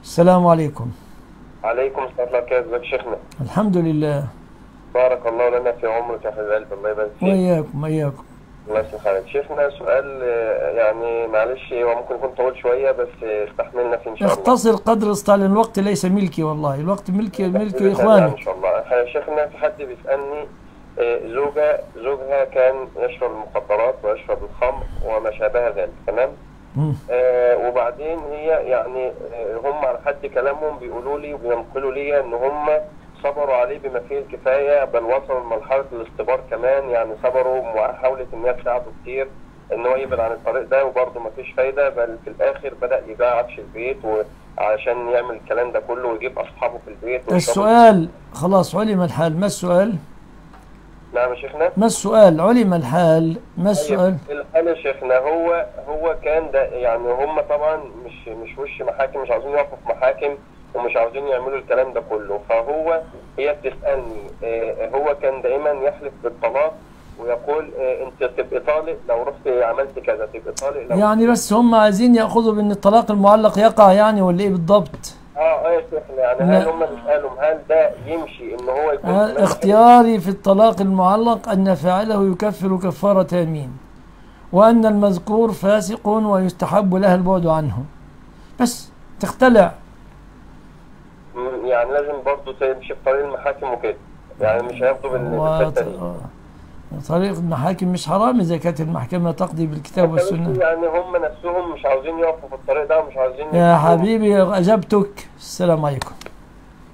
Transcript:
السلام عليكم عليكم السلام ورحمة الله وبركاته شيخنا الحمد لله بارك الله لنا في عمرك يا حبيب قلبي الله يبارك فيك وإياكم وإياكم الله يسلم حالك شيخنا سؤال آه، يعني معلش هو ممكن يكون طويل شوية بس آه، استحملنا فيه إن شاء الله اختصر قدر استطاع لأن الوقت ليس ملكي والله الوقت ملكي ملك بإذن الله إخوانك إن شاء الله يا شيخنا في حد بيسألني آه، زوجة زوجها كان يشرب المخدرات ويشرب الخمر وما شابه ذلك تمام مم. آه وبعدين هي يعني آه هم على حد كلامهم بيقولوا لي وبينقلوا لي ان هم صبروا عليه بما فيه الكفايه بل وصلوا لمرحله الاختبار كمان يعني صبروا وحاولت ان هي تساعده كتير ان هو يبعد عن الطريق ده وبرضه ما فيش فايده بل في الاخر بدا يبيع عفش البيت وعشان يعمل الكلام ده كله ويجيب اصحابه في البيت ويشربوا- السؤال خلاص علم الحال ما السؤال نعم يا شيخنا ما السؤال علم الحال ما السؤال طيب الحال يا شيخنا هو هو كان ده يعني هم طبعا مش مش وش محاكم مش عاوزين يقفوا في محاكم ومش عاوزين يعملوا الكلام ده كله فهو هي بتسالني آه، هو كان دائما يحلف بالطلاق ويقول آه، انت تبقى طالق لو رحت عملت كذا تبقى طالق لو يعني بس هم عايزين ياخذوا بان الطلاق المعلق يقع يعني ولا ايه بالضبط اه اه يا شيخنا يعني لا. هل هم بيسالوا هل ده يمشي ان هو يكون آه، اختياري في الطلاق المعلق أن فاعله يكفر كفارة يمين وأن المذكور فاسق ويستحب له البعد عنه بس تختلع مم، يعني لازم برضه تمشي في طريق المحاكم وكده يعني مش هياخدوا بال- و- بالحته دي طريق المحاكم مش حرام إذا كانت المحكمة تقضي بالكتاب والسنة يعني هم نفسهم مش عاوزين يقفوا في الطريق ده ومش عاوزين يا يقفوا. حبيبي أجبتك السلام عليكم